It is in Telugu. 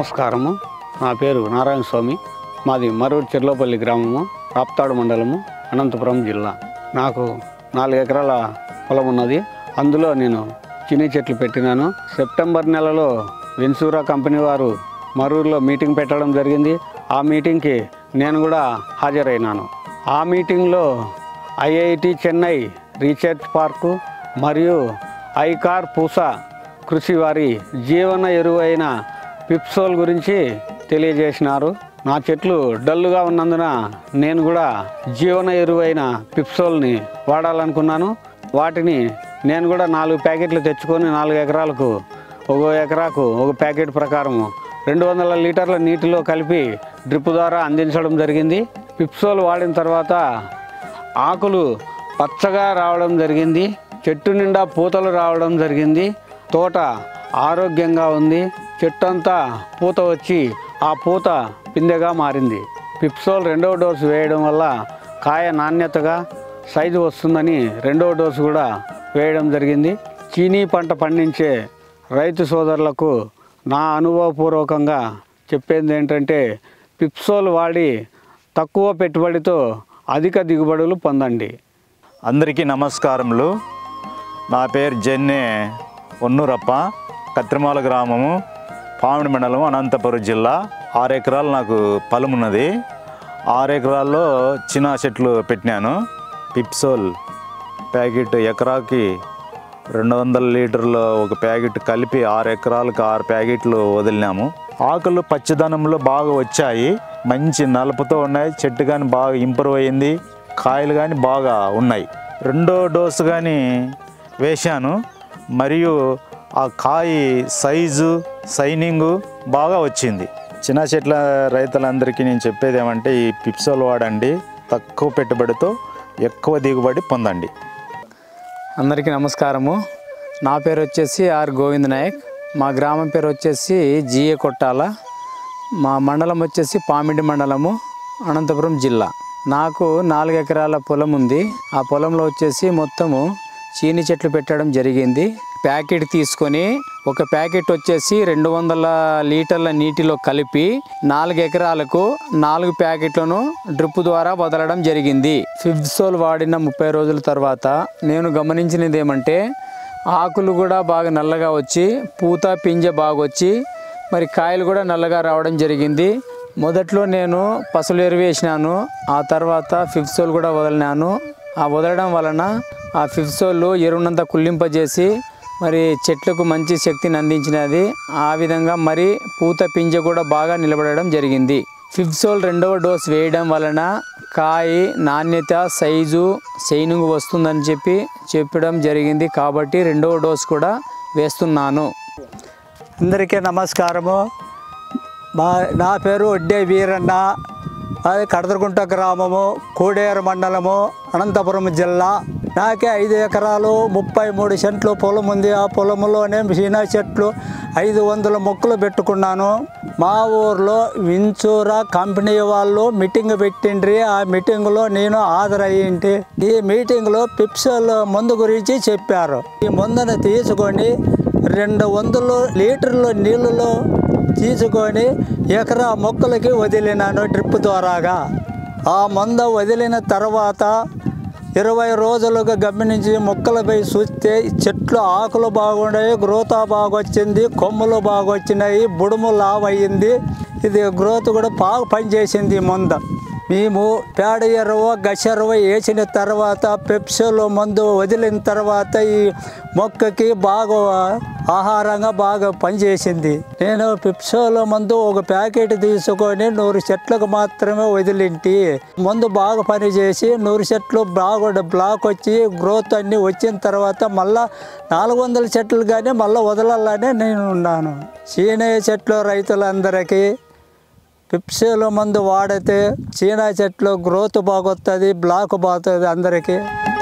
నమస్కారము నా పేరు నారాయణ స్వామి మాది మరూరు చెర్లోపల్లి గ్రామము రాప్తాడు మండలము అనంతపురం జిల్లా నాకు నాలుగు ఎకరాల పొలం ఉన్నది అందులో నేను చిన్ని చెట్లు పెట్టినాను సెప్టెంబర్ నెలలో వెన్సూరా కంపెనీ వారు మరూరులో మీటింగ్ పెట్టడం జరిగింది ఆ మీటింగ్కి నేను కూడా హాజరైనాను ఆ మీటింగ్లో ఐఐటి చెన్నై రీసెర్చ్ పార్కు మరియు ఐకార్ పూసా కృషి వారి జీవన ఎరువు అయిన పిప్సోల్ గురించి తెలియజేసినారు నా చెట్లు డల్లుగా ఉన్నందున నేను కూడా జీవన ఎరువు అయిన పిప్సోల్ని వాడాలనుకున్నాను వాటిని నేను కూడా నాలుగు ప్యాకెట్లు తెచ్చుకొని నాలుగు ఎకరాలకు ఒక ఎకరాకు ఒక ప్యాకెట్ ప్రకారము రెండు వందల లీటర్ల నీటిలో కలిపి డ్రిప్ ద్వారా అందించడం జరిగింది పిప్సోల్ వాడిన తర్వాత ఆకులు పచ్చగా రావడం జరిగింది చెట్టు నిండా పూతలు రావడం జరిగింది తోట ఆరోగ్యంగా ఉంది చెట్టు అంతా పూత వచ్చి ఆ పూత పిందెగా మారింది పిప్సోల్ రెండవ డోసు వేయడం వల్ల కాయ నాణ్యతగా సైజు వస్తుందని రెండవ డోసు కూడా వేయడం జరిగింది చీనీ పంట పండించే రైతు సోదరులకు నా అనుభవపూర్వకంగా చెప్పేది ఏంటంటే పిప్సోల్ వాడి తక్కువ పెట్టుబడితో అధిక దిగుబడులు పొందండి అందరికీ నమస్కారములు నా పేరు జెన్నె ఒన్నూరప్ప కత్రిమాల గ్రామము పామిడి మండలం అనంతపురం జిల్లా ఆరు ఎకరాలు నాకు పొలం ఉన్నది ఆరు ఎకరాల్లో చిన్న చెట్లు పెట్టినాను పిప్సోల్ ప్యాకెట్ ఎకరాకి రెండు వందల లీటర్లు ఒక ప్యాకెట్ కలిపి ఆరు ఎకరాలకు ఆరు ప్యాకెట్లు వదిలినాము ఆకులు పచ్చదనంలో బాగా వచ్చాయి మంచి నలుపుతో ఉన్నాయి చెట్టు కానీ బాగా ఇంప్రూవ్ అయింది కాయలు కానీ బాగా ఉన్నాయి రెండో డోసు కానీ వేశాను మరియు ఆ కాయ సైజు సైనింగు బాగా వచ్చింది చిన్న చెట్ల రైతులందరికీ నేను చెప్పేది ఏమంటే ఈ పిప్సోల్ వాడండి తక్కువ పెట్టుబడితో ఎక్కువ దిగుబడి పొందండి అందరికీ నమస్కారము నా పేరు వచ్చేసి ఆర్ గోవింద్ నాయక్ మా గ్రామం పేరు వచ్చేసి జిఏ కొట్టాల మా మండలం వచ్చేసి పామిడి మండలము అనంతపురం జిల్లా నాకు నాలుగు ఎకరాల పొలం ఉంది ఆ పొలంలో వచ్చేసి మొత్తము చీని చెట్లు పెట్టడం జరిగింది ప్యాకెట్ తీసుకొని ఒక ప్యాకెట్ వచ్చేసి రెండు వందల లీటర్ల నీటిలో కలిపి నాలుగు ఎకరాలకు నాలుగు ప్యాకెట్లను డ్రిప్ ద్వారా వదలడం జరిగింది ఫిబ్సోల్ వాడిన ముప్పై రోజుల తర్వాత నేను గమనించినది ఏమంటే ఆకులు కూడా బాగా నల్లగా వచ్చి పూత పింజ బాగా వచ్చి మరి కాయలు కూడా నల్లగా రావడం జరిగింది మొదట్లో నేను పసులు ఎరువు వేసినాను ఆ తర్వాత ఫిఫ్సోల్ కూడా వదిలినాను ఆ వదలడం వలన ఆ ఫిఫ్సోల్ ఎరువునంతా కుళ్ళింపజేసి మరి చెట్లకు మంచి శక్తిని అందించినది ఆ విధంగా మరి పూత పింజ కూడా బాగా నిలబడడం జరిగింది ఫిఫ్సోల్ రెండవ డోస్ వేయడం వలన కాయ నాణ్యత సైజు షైనింగ్ వస్తుందని చెప్పి చెప్పడం జరిగింది కాబట్టి రెండవ డోస్ కూడా వేస్తున్నాను అందరికీ నమస్కారము మా నా పేరు ఒడ్డే వీరన్న అది కడదరగుంట గ్రామము కోడేరు మండలము అనంతపురం జిల్లా నాకే ఐదు ఎకరాలు ముప్పై మూడు సెంట్లు పొలం ఉంది ఆ పొలంలోనే చీనా చెట్లు ఐదు వందల మొక్కలు పెట్టుకున్నాను మా ఊర్లో వించూరా కంపెనీ వాళ్ళు మీటింగ్ పెట్టిండ్రి ఆ మీటింగ్లో నేను హాజరయ్యింటి ఈ మీటింగ్లో పిప్సల్ మందు గురించి చెప్పారు ఈ మందును తీసుకొని రెండు వందలు లీటర్లు నీళ్ళలో తీసుకొని ఎకరా మొక్కలకి వదిలినాను డ్రిప్ ద్వారాగా ఆ మంద వదిలిన తర్వాత ఇరవై రోజులుగా గమనించి మొక్కలపై చూస్తే చెట్లు ఆకులు బాగున్నాయి గ్రోత్ బాగా వచ్చింది కొమ్మలు బాగా వచ్చినాయి బుడుము లావ్ అయ్యింది ఇది గ్రోత్ కూడా బాగా పనిచేసింది ఈ మంద మేము పేడ ఎరువ గసెరువ వేసిన తర్వాత పెప్సోలో మందు వదిలిన తర్వాత ఈ మొక్కకి బాగా ఆహారంగా బాగా పనిచేసింది నేను పెప్సోలో మందు ఒక ప్యాకెట్ తీసుకొని నూరు చెట్లకు మాత్రమే వదిలింటి మందు బాగా పనిచేసి నూరు చెట్లు బాగా బ్లాక్ వచ్చి గ్రోత్ అన్నీ వచ్చిన తర్వాత మళ్ళా నాలుగు వందల చెట్లు కానీ మళ్ళీ వదలాలనే నేను ఉన్నాను సీనయ్య చెట్లు రైతులందరికీ పిప్సీలో మందు వాడితే చీనా చెట్లు గ్రోత్ బాగొస్తుంది బ్లాక్ బాగుతుంది అందరికీ